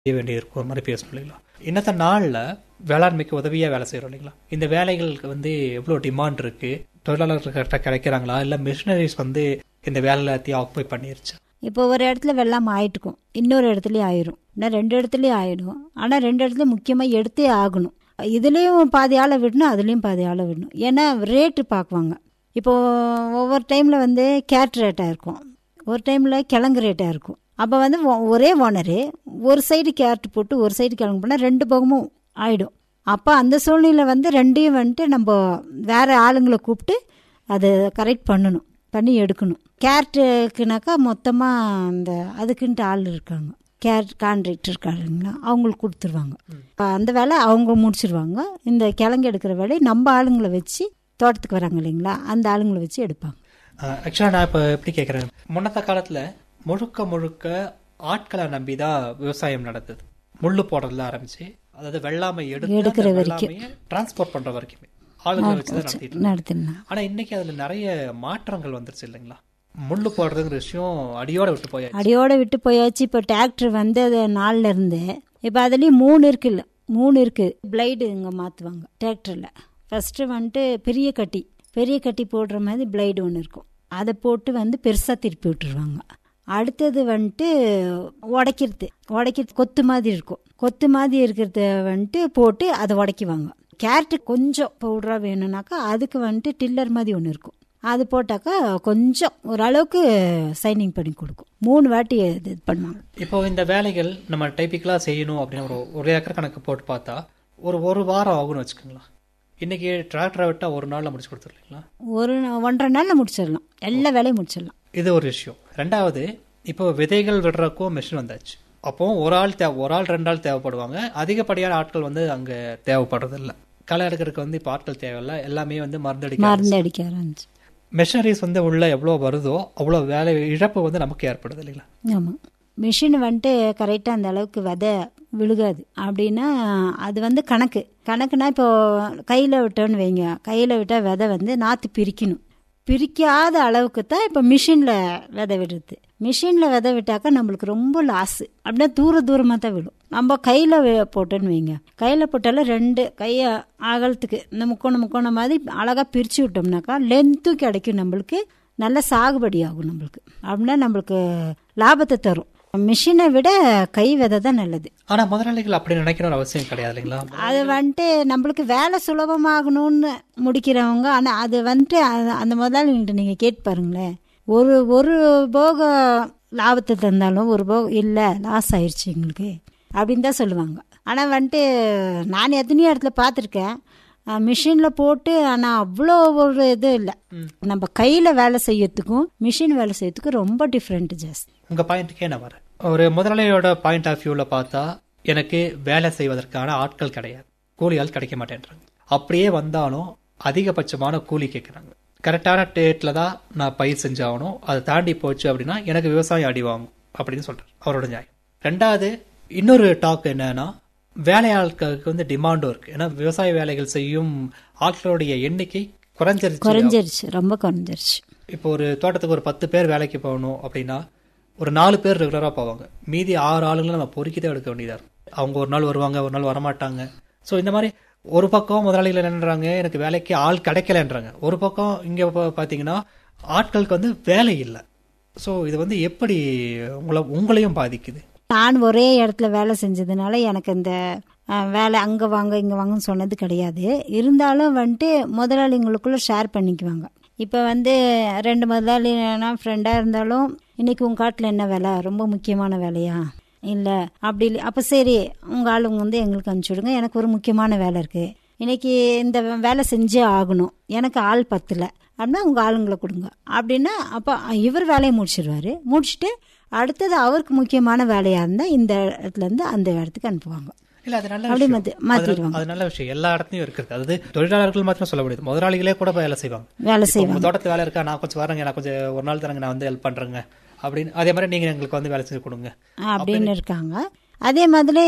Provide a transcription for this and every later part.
செய்ய வேண்டியிருக்கும் ஒரு மாதிரி பேசணும் இல்லைங்களா இன்னத்த நாளில் வேளாண்மைக்கு உதவியாக வேலை செய்கிறோம் இல்லைங்களா இந்த வேலைகளுக்கு வந்து எவ்வளோ டிமாண்ட் இருக்கு தொழிலாளர்கள் கரெக்டாக கிடைக்கிறாங்களா இல்லை மிஷினரிஸ் வந்து இந்த வேலை எல்லாத்தையும் ஆக்குபை பண்ணிருச்சு இப்போ ஒரு இடத்துல வெள்ளம் ஆயிட்டுக்கும் இன்னொரு இடத்துலயும் ஆயிரும் இன்னும் ரெண்டு இடத்துலயும் ஆயிடும் ஆனால் ரெண்டு இடத்துல முக்கியமாக எடுத்தே ஆகணும் இதுலேயும் பாதி ஆளை விடணும் அதுலேயும் பாதி ஆளை விடணும் ஏன்னா ரேட்டு பார்க்குவாங்க இப்போ ஒவ்வொரு டைமில் வந்து கேட் ரேட்டாக இருக்கும் ஒரு டைமில் கிழங்கு ரேட்டாக இருக்கும் அப்போ வந்து ஒ- ஒரே ஓனரு ஒரு சைடு கேரட் போட்டு ஒரு சைடு கிழங்கு போனால் ரெண்டு பக்கமும் ஆயிடும் அப்போ அந்த சூழ்நிலை வந்து ரெண்டையும் வந்துட்டு நம்ம வேற ஆளுங்களை கூப்பிட்டு அதை கரெக்ட் பண்ணணும் பண்ணி எடுக்கணும் கேரட்டுக்குனாக்கா மொத்தமாக அந்த அதுக்குன்ட்டு ஆள் இருக்காங்க கேரட் கான்ட்ராக்டர் இருக்காருங்களா அவங்களுக்கு கொடுத்துருவாங்க அப்ப அந்த வேலை அவங்க முடிச்சிருவாங்க இந்த கிழங்கு எடுக்கிற வேலையை நம்ம ஆளுங்களை வச்சு தோட்டத்துக்கு வராங்க இல்லைங்களா அந்த ஆளுங்களை வச்சு எடுப்பாங்க ஆக்சுவலாக நான் இப்போ எப்படி கேட்குறேன் முன்னத்த காலத்தில் முழுக்க முழுக்க ஆட்களை நம்பி தான் விவசாயம் நடந்தது முள்ளு போடுறதுல ஆரம்பிச்சு அதாவது வெள்ளாமை எடுத்து எடுக்கிற அந்த வரைக்கும். வெள்ளாமையை டிரான்ஸ்போர்ட் பண்ற வரைக்குமே ஆளுங்களை வச்சு தான் நடத்திட்டு இருந்தாங்க. நடத்தினா ஆனா இன்னைக்கு அதுல நிறைய மாற்றங்கள் வந்துருச்சு இல்லைங்களா முள்ளு போடுறதுங்கிற விஷயம் அடியோட விட்டு போயாச்சு அடியோட விட்டு போயாச்சு இப்போ டிராக்டர் வந்து அது நாளில் இருந்து இப்போ அதுலேயும் மூணு இருக்குல்ல மூணு இருக்கு பிளைடு இங்கே மாற்றுவாங்க டிராக்டரில் ஃபஸ்ட்டு வந்துட்டு பெரிய கட்டி பெரிய கட்டி போடுற மாதிரி பிளைடு ஒன்று இருக்கும் அதை போட்டு வந்து பெருசாக திருப்பி விட்டுருவாங்க அடுத்தது வந்துட்டு உடைக்கிறது உடைக்கிறது கொத்து மாதிரி இருக்கும் கொத்து மாதிரி இருக்கிறத வந்துட்டு போட்டு அதை உடைக்குவாங்க கேரட்டு கொஞ்சம் பவுடராக வேணும்னாக்கா அதுக்கு வந்துட்டு டில்லர் மாதிரி ஒன்று இருக்கும் அது போட்டாக்கா கொஞ்சம் ஓரளவுக்கு சைனிங் பண்ணி கொடுக்கும் மூணு வாட்டி இது பண்ணுவாங்க இப்போ இந்த வேலைகள் நம்ம டைப்பிக்கலா செய்யணும் அப்படின்னு ஒரு ஒரு ஏக்கர் கணக்கு போட்டு பார்த்தா ஒரு ஒரு வாரம் ஆகும்னு வச்சுக்கோங்களேன் இன்னைக்கு டிராக்டரை விட்டா ஒரு நாள்ல முடிச்சு கொடுத்துருங்களா ஒரு நா- ஒன்றரை நாளில் முடிச்சிடலாம் எல்லா வேலையும் முடிச்சிடலாம் இது ஒரு விஷயம் ரெண்டாவது இப்போ விதைகள் விடுறக்கும் மிஷின் வந்தாச்சு அப்போ ஒரு ஆள் தேவை ஒரு ஆள் ரெண்டு ஆள் தேவைப்படுவாங்க அதிகப்படியான ஆட்கள் வந்து அங்க தேவைப்படுறது இல்ல களை எடுக்கிறதுக்கு வந்து இப்போ ஆட்கள் தேவையில்ல எல்லாமே வந்து மருந்தடிக்க மருந்து அடிக்க ஆரம்பிச்சு மெஷினரிஸ் வந்து உள்ள எவ்வளோ வருதோ அவ்வளோ வேலை இழப்பு வந்து நமக்கு ஏற்படுது இல்லைங்களா ஆமாம் மிஷின் வந்துட்டு கரெக்டாக அந்த அளவுக்கு விதை விழுகாது அப்படின்னா அது வந்து கணக்கு கணக்குனா இப்போ கையில் விட்டோன்னு வைங்க கையில் விட்டால் விதை வந்து நாற்று பிரிக்கணும் பிரிக்காத அளவுக்கு தான் இப்போ மிஷினில் விதை விடுறது மிஷினில் விதை விட்டாக்கா நம்மளுக்கு ரொம்ப லாஸு அப்படின்னா தூர தூரமாக தான் விடும் நம்ம கையில் போட்டோன்னு வைங்க கையில் போட்டாலும் ரெண்டு கையை அகலத்துக்கு இந்த முக்கோணம் முக்கோணம் மாதிரி அழகாக பிரித்து விட்டோம்னாக்கா லென்த்தும் கிடைக்கும் நம்மளுக்கு நல்ல சாகுபடி ஆகும் நம்மளுக்கு அப்படின்னா நம்மளுக்கு லாபத்தை தரும் மிஷினை விட கை விதை தான் நல்லது ஆனா முதலாளிகள் அப்படி நினைக்கணும்னு அவசியம் கிடையாது இல்லைங்களா அது வந்துட்டு நம்மளுக்கு வேலை சுலபமாகணும்னு முடிக்கிறவங்க ஆனால் அது வந்துட்டு அது- அந்த முதலாளிகிட்ட நீங்கள் கேட்டு பாருங்களேன் ஒரு ஒரு போக லாபத்தை தந்தாலும் ஒரு போக இல்லை லாஸ் ஆயிடுச்சு எங்களுக்கு அப்படின்னு தான் சொல்லுவாங்க ஆனால் வந்துட்டு நான் எத்தனையோ இடத்துல பார்த்துருக்கேன் மிஷினில் போட்டு ஆனால் அவ்வளோ ஒரு இது இல்லை நம்ம கையில் வேலை செய்யறதுக்கும் மிஷின் வேலை செய்யறதுக்கும் ரொம்ப டிஃப்ரெண்ட் ஜாஸ்தி உங்க பாயிண்ட்டுக்கே நான் வரேன் ஒரு முதலாளியோட பாயிண்ட் ஆஃப் வியூல பார்த்தா எனக்கு வேலை செய்வதற்கான ஆட்கள் கிடையாது கூலி ஆள் கிடைக்க மாட்டேன்றாங்க அப்படியே வந்தாலும் அதிகபட்சமான கூலி கேட்குறாங்க கரெக்டான டேட்ல தான் நான் பயிர் செஞ்சாகணும் அதை தாண்டி போச்சு அப்படின்னா எனக்கு விவசாயம் அடி வாங்கும் அப்படின்னு சொல்றாரு அவரோட நியாயம் ரெண்டாவது இன்னொரு டாக் என்னன்னா வேலையாட்களுக்கு வந்து டிமாண்டும் இருக்கு ஏன்னா விவசாய வேலைகள் செய்யும் ஆட்களுடைய எண்ணிக்கை குறைஞ்சிருச்சு குறைஞ்சிருச்சு ரொம்ப குறைஞ்சிருச்சு இப்போ ஒரு தோட்டத்துக்கு ஒரு பத்து பேர் வேலைக்கு போகணும் அப்படின்னா ஒரு நாலு பேர் ரெகுலராக போவாங்க மீதி ஆறு ஆளுங்களை நம்ம பொறுக்கி தான் எடுக்க வேண்டியதாக இருக்கும் அவங்க ஒரு நாள் வருவாங்க ஒரு நாள் வரமாட்டாங்க ஸோ இந்த மாதிரி ஒரு பக்கம் முதலாளிகள் என்னன்றாங்க எனக்கு வேலைக்கு ஆள் கிடைக்கலன்றாங்க ஒரு பக்கம் இங்கே பார்த்தீங்கன்னா ஆட்களுக்கு வந்து வேலை இல்லை ஸோ இது வந்து எப்படி உங்களை உங்களையும் பாதிக்குது நான் ஒரே இடத்துல வேலை செஞ்சதுனால எனக்கு இந்த அஹ், வேலை அங்கே வாங்க இங்கே வாங்கன்னு சொன்னது கிடையாது இருந்தாலும் வந்துட்டு முதலாளிங்களுக்குள்ள ஷேர் பண்ணிக்குவாங்க இப்போ வந்து ரெண்டு முதலாளினா ஃப்ரெண்டாக இருந்தாலும் இன்னைக்கு உங்கள் காட்டில் என்ன வேலை ரொம்ப முக்கியமான வேலையா இல்லை அப்படி இல்லை அப்போ சரி உங்கள் ஆளுங்க வந்து எங்களுக்கு அனுப்பிச்சி விடுங்க எனக்கு ஒரு முக்கியமான வேலை இருக்குது இன்னைக்கு இந்த வேலை செஞ்சே ஆகணும் எனக்கு ஆள் பத்தல அப்படின்னா உங்கள் ஆளுங்களை கொடுங்க அப்படின்னா அப்போ இவர் வேலையை முடிச்சிடுவாரு முடிச்சுட்டு அடுத்தது அவருக்கு முக்கியமான வேலையாக இருந்தால் இந்த இடத்துல இருந்து அந்த இடத்துக்கு அனுப்புவாங்க இல்ல அது நல்ல அப்படி விஷயம். மாத்தி- அது- மாத்திடுவாங்க. அது நல்ல விஷயம் எல்லா இடத்துலயும் இருக்குது அதாவது தொழிலாளர்கள் மாத்திரம் சொல்ல முடியாது முதலாளிகளே கூட போய் வேலை செய்வாங்க வேலை இப்போ செய்வாங்க உங்க தோட்டத்துல வேலை இருக்கா நான் கொஞ்சம் வரேங்க நான் கொஞ்சம் ஒரு நாள் தரங்க நான் வந்து ஹெல்ப் பண்றேங்க அப்படின்னு அதே மாதிரி நீங்க எங்களுக்கு வந்து வேலை செஞ்சு கொடுங்க அப்படின்னு இருக்காங்க அதே மாதிரி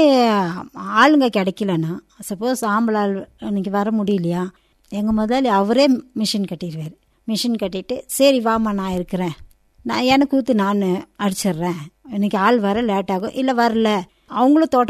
ஆளுங்க கிடைக்கலன்னா சப்போஸ் ஆம்பளை ஆள் இன்னைக்கு வர முடியலையா எங்கள் முதலாளி அவரே மிஷின் கட்டிடுவார் மிஷின் கட்டிட்டு சரி வாம்மா நான் இருக்கிறேன் நான் எனக்கு ஊற்று நான் அடிச்சிடுறேன் இன்னைக்கு ஆள் வர லேட் ஆகும் இல்லை வரல அவங்களும் தோட்டம்